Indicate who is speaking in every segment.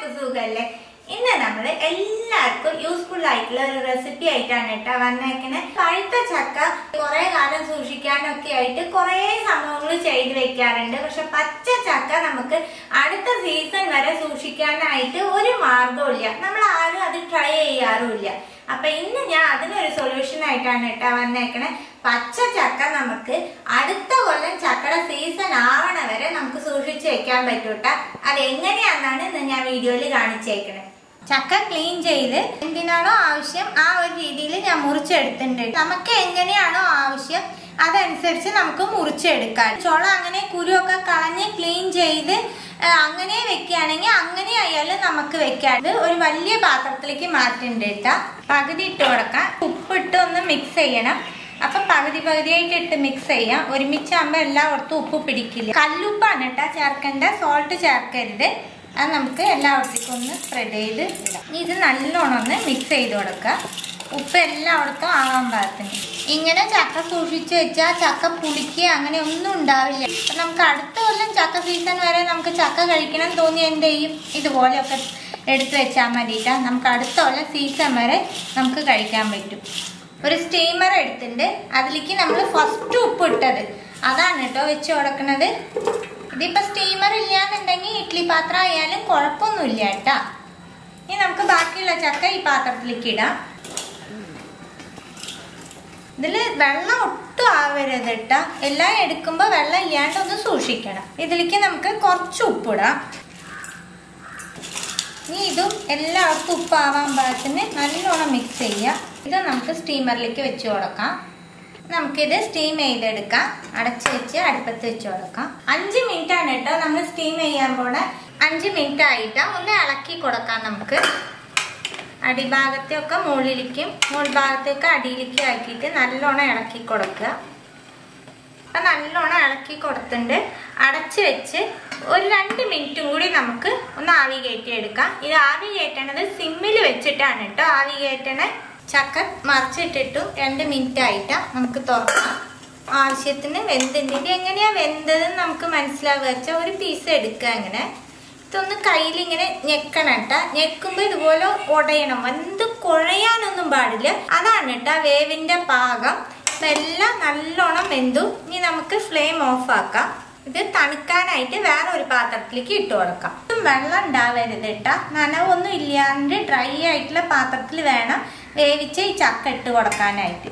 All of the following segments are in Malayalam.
Speaker 1: എല്ലാവർക്കും സുഖല്ലേ ഇന്ന് നമ്മൾ എല്ലാവർക്കും യൂസ്ഫുൾ ആയിട്ടുള്ള ഒരു റെസിപ്പി ആയിട്ടാണ് കേട്ടോ വന്നേക്കണേ പഴുത്ത ചക്ക കുറെ കാലം സൂക്ഷിക്കാനൊക്കെ ആയിട്ട് കുറെ സംഭവങ്ങൾ ചെയ്ത് വെക്കാറുണ്ട് പക്ഷെ പച്ച ചക്ക നമുക്ക് അടുത്ത സീസൺ വരെ സൂക്ഷിക്കാനായിട്ട് ഒരു മാർഗവും ഇല്ല നമ്മൾ ആരും അത് ട്രൈ ചെയ്യാറുമില്ല അപ്പൊ ഇന്ന് ഞാൻ അതിനൊരു സൊല്യൂഷൻ ആയിട്ടാണ് കേട്ടോ വന്നേക്കണേ പച്ച ചക്ക നമുക്ക് അടുത്ത കൊല്ലം ചക്കയുടെ സീസൺ ആവണ വരെ നമുക്ക് സൂക്ഷിച്ച് വെക്കാൻ പറ്റൂട്ട അത് എങ്ങനെയാണെന്നാണ് ഇന്ന് ഞാൻ വീഡിയോയിൽ കാണിച്ചേക്കണേ ചക്ക ക്ലീൻ ചെയ്ത് എന്തിനാണോ ആവശ്യം ആ ഒരു രീതിയിൽ ഞാൻ മുറിച്ചെടുത്തിട്ടുണ്ട് നമുക്ക് എങ്ങനെയാണോ ആവശ്യം അതനുസരിച്ച് നമുക്ക് മുറിച്ചെടുക്കാം ചോള അങ്ങനെ കുരുവൊക്കെ കളഞ്ഞ് ക്ലീൻ ചെയ്ത് ആ, അങ്ങനെ വെക്കുകയാണെങ്കിൽ അങ്ങനെ ആയാലും നമുക്ക് വെക്കാം ഇത് ഒരു വലിയ പാത്രത്തിലേക്ക് മാറ്റുന്നുണ്ട് കേട്ടാ പകുതി ഇട്ട് കൊടുക്കാം ഉപ്പിട്ട് ഒന്ന് മിക്സ് ചെയ്യണം അപ്പൊ പകുതി പകുതിയായിട്ട് ഇട്ട് മിക്സ് ചെയ്യാം ഒരുമിച്ചാകുമ്പോൾ എല്ലായിടത്തും ഉപ്പ് പിടിക്കില്ല കല്ലുപ്പാണ് കേട്ടാ ചേർക്കേണ്ട സോൾട്ട് ചേർക്കരുത് അത് നമുക്ക് എല്ലായിടത്തേക്കും ഒന്ന് സ്പ്രെഡ് ചെയ്ത് ഇടാം ഇനി ഇത് നല്ലോണം ഒന്ന് മിക്സ് ചെയ്ത് കൊടുക്കുക ഉപ്പ് എല്ലായിടത്തും ആവാൻ പാകത്തിന് ഇങ്ങനെ ചക്ക സൂക്ഷിച്ച് വെച്ചാൽ ചക്ക പുളിക്കുക അങ്ങനെ ഒന്നും ഉണ്ടാവില്ല അപ്പൊ നമുക്ക് അടുത്ത കൊല്ലം ചക്ക സീസൺ വരെ നമുക്ക് ചക്ക കഴിക്കണം തോന്നി എന്ത് ചെയ്യും ഇതുപോലെയൊക്കെ എടുത്തു വെച്ചാൽ മതിയിട്ടാ നമുക്ക് അടുത്ത കൊല്ലം സീസൺ വരെ നമുക്ക് കഴിക്കാൻ പറ്റും ഒരു സ്റ്റീമർ എടുത്തിട്ടുണ്ട് അതിലേക്ക് നമ്മൾ ഫസ്റ്റ് ഉപ്പ് ഇട്ടത് അതാണ് കേട്ടോ വെച്ച് കൊടുക്കുന്നത് ഇതിപ്പോ സ്റ്റീമർ ഇല്ലാന്നുണ്ടെങ്കിൽ ഇഡ്ഡലി പാത്രം ആയാലും കുഴപ്പമൊന്നുമില്ല കേട്ടാ ഇനി നമുക്ക് ബാക്കിയുള്ള ചക്ക ഈ പാത്രത്തിലേക്ക് ഇടാം ഇതില് വെള്ളം ഒട്ടും ആവരുത് കേട്ടാ എല്ലാം എടുക്കുമ്പോ വെള്ളം ഇല്ലാണ്ട് ഒന്ന് സൂക്ഷിക്കണം ഇതിലേക്ക് നമുക്ക് കുറച്ച് ഉപ്പിടാം ഇനി ഇതും എല്ലാവർക്കും ഉപ്പാവാൻ പാകത്തിന് നല്ലോണം മിക്സ് ചെയ്യുക ഇത് നമുക്ക് സ്റ്റീമറിലേക്ക് വെച്ച് കൊടുക്കാം നമുക്കിത് സ്റ്റീം ചെയ്തെടുക്കാം അടച്ച് വെച്ച് അടുപ്പത്ത് വെച്ച് കൊടുക്കാം അഞ്ച് മിനിറ്റ് ആണ് കേട്ടോ നമ്മൾ സ്റ്റീം ചെയ്യാൻ പോണേ അഞ്ച് മിനിറ്റ് ആയിട്ടാ ഒന്ന് ഇളക്കി കൊടുക്കാം നമുക്ക് അടിഭാഗത്തെയൊക്കെ മുകളിലേക്കും മുകൾ ഭാഗത്തേക്ക് അടിയിലേക്ക് ആക്കിയിട്ട് നല്ലോണം ഇളക്കി കൊടുക്കുക അപ്പം നല്ലോണം ഇളക്കി കൊടുത്തിട്ടുണ്ട് അടച്ച് വെച്ച് ഒരു രണ്ട് മിനിറ്റും കൂടി നമുക്ക് ഒന്ന് ആവി കയറ്റി എടുക്കാം ഇത് ആവി കയറ്റണത് സിമ്മിൽ വെച്ചിട്ടാണ് കേട്ടോ ആവി കയറ്റണ ചക്ക മറിച്ചിട്ടിട്ടു രണ്ട് മിനിറ്റ് ആയിട്ടാ നമുക്ക് തുറക്കാം ആവശ്യത്തിന് വെന്തുണ്ട് ഇത് എങ്ങനെയാ വെന്തതെന്ന് നമുക്ക് മനസ്സിലാവുക വെച്ചാൽ ഒരു പീസ് എടുക്കുക അങ്ങനെ ഇതൊന്ന് കയ്യിൽ ഇങ്ങനെ ഞെക്കണം കേട്ടാ ഞെക്കുമ്പോ ഇതുപോലെ ഉടയണം എന്ത് കുഴയാനൊന്നും പാടില്ല അതാണ് കേട്ടാ വേവിന്റെ പാകം ഇതെല്ലാം നല്ലോണം വെന്തു ഇനി നമുക്ക് ഫ്ലെയിം ഓഫ് ആക്കാം ഇത് തണുക്കാനായിട്ട് വേറെ ഒരു പാത്രത്തിലേക്ക് ഇട്ട് കൊടുക്കാം ഇതും വെള്ളം ഉണ്ടാവരുത് കേട്ടാ നനവൊന്നും ഇല്ലാണ്ട് ഡ്രൈ ആയിട്ടുള്ള പാത്രത്തിൽ വേണം വേവിച്ച ഈ ചക്ക ഇട്ട് കൊടുക്കാനായിട്ട്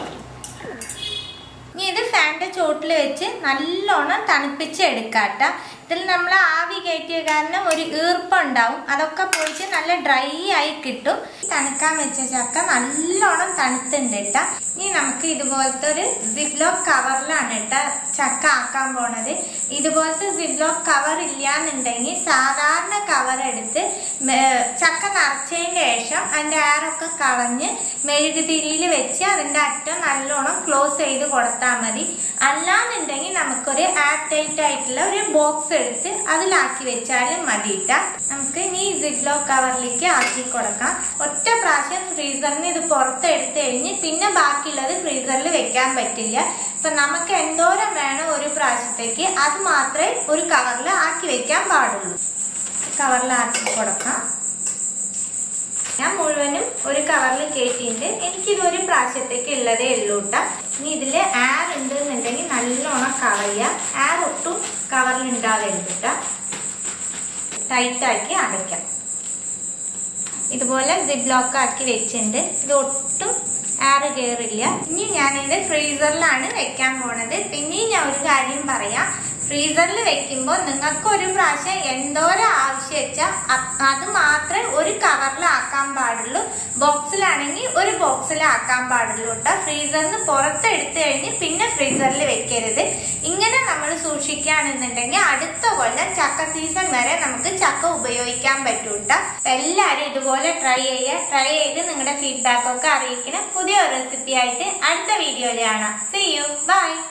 Speaker 1: ഇനി ഇത് ഫാൻ്റെ ചോട്ടിൽ വെച്ച് നല്ലോണം തണുപ്പിച്ച് എടുക്കാട്ട ഇതിൽ നമ്മൾ ആവി കയറ്റിയ കാരണം ഒരു ഈർപ്പം ഉണ്ടാവും അതൊക്കെ പോയിട്ട് നല്ല ഡ്രൈ ആയി കിട്ടും തണുക്കാൻ വെച്ച ചക്ക നല്ലോണം തണുത്തുണ്ട് കേട്ട ഇനി നമുക്ക് ഇതുപോലത്തെ ഒരു സിബ്ലോക്ക് കവറിലാണ് കേട്ട ചക്ക ആക്കാൻ പോണത് ഇതുപോലത്തെ സിബ്ലോക്ക് കവർ ഇല്ലാന്നുണ്ടെങ്കിൽ സാധാരണ കവർ എടുത്ത് മേ- ചക്ക നിറച്ചതിന് ശേഷം അതിൻ്റെ എയറൊക്കെ കളഞ്ഞ് മെഴുകുതിരിയിൽ വെച്ച് അതിൻ്റെ അറ്റം നല്ലോണം ക്ലോസ് ചെയ്ത് കൊടുത്താൽ മതി അല്ലാന്നുണ്ടെങ്കിൽ നമുക്കൊരു എയർ ടൈറ്റ് ആയിട്ടുള്ള ഒരു ബോക്സ് എടുത്ത് അതിലാക്കി വെച്ചാലും മതിയിട്ട നമുക്ക് ഇനി സിഗ്ലോ കവറിലേക്ക് ആക്കി കൊടുക്കാം ഒറ്റ പ്രാവശ്യം ഫ്രീസറിന് ഇത് പുറത്ത് എടുത്ത് കഴിഞ്ഞ് പിന്നെ ബാക്കിയുള്ളത് ഫ്രീസറിൽ വെക്കാൻ പറ്റില്ല ഇപ്പൊ നമുക്ക് എന്തോരം വേണം ഒരു പ്രാവശ്യത്തേക്ക് അത് മാത്രമേ ഒരു കവറിൽ ആക്കി വെക്കാൻ പാടുള്ളൂ കവറിൽ ആക്കി കൊടുക്കാം ഞാൻ മുഴുവനും ഒരു കവറിൽ കയറ്റിയിട്ട് എനിക്കിത് ഒരു പ്രാവശ്യത്തേക്ക് ഉള്ളതേ ഉള്ളൂ കേട്ടോ ഇനി ഇതിൽ എയർ ഉണ്ട് എന്നുണ്ടെങ്കിൽ നല്ലോണം കളയുക എയർ ഒട്ടും കവറിൽ ഉണ്ടാവരുത് കേട്ടോ ടൈറ്റാക്കി അടയ്ക്കാം ഇതുപോലെ സിബ് ലോക്ക് ആക്കി വെച്ചിട്ടുണ്ട് ഇത് ഒട്ടും എയർ കയറില്ല ഇനി ഞാനിത് ഫ്രീസറിലാണ് വെക്കാൻ പോണത് പിന്നെയും ഞാൻ ഒരു കാര്യം പറയാം ഫ്രീസറിൽ വെക്കുമ്പോൾ നിങ്ങൾക്ക് ഒരു പ്രാവശ്യം എന്തോരം ആവശ്യം വെച്ചാൽ അത് മാത്രമേ ഒരു കവറിൽ ആക്കാൻ പാടുള്ളൂ ബോക്സിലാണെങ്കിൽ ഒരു ബോക്സിൽ ആക്കാൻ പാടുള്ളൂ കേട്ടോ ഫ്രീസറിന് പുറത്ത് എടുത്തു കഴിഞ്ഞ് പിന്നെ ഫ്രീസറിൽ വെക്കരുത് ഇങ്ങനെ നമ്മൾ സൂക്ഷിക്കുകയാണെന്നുണ്ടെങ്കിൽ അടുത്ത കൊല്ലം ചക്ക സീസൺ വരെ നമുക്ക് ചക്ക ഉപയോഗിക്കാൻ പറ്റും കേട്ടോ എല്ലാവരും ഇതുപോലെ ട്രൈ ചെയ്യുക ട്രൈ ചെയ്ത് നിങ്ങളുടെ ഫീഡ്ബാക്ക് ഒക്കെ അറിയിക്കണം പുതിയ റെസിപ്പി ആയിട്ട് അടുത്ത വീഡിയോയിൽ കാണാം സി യു ബൈ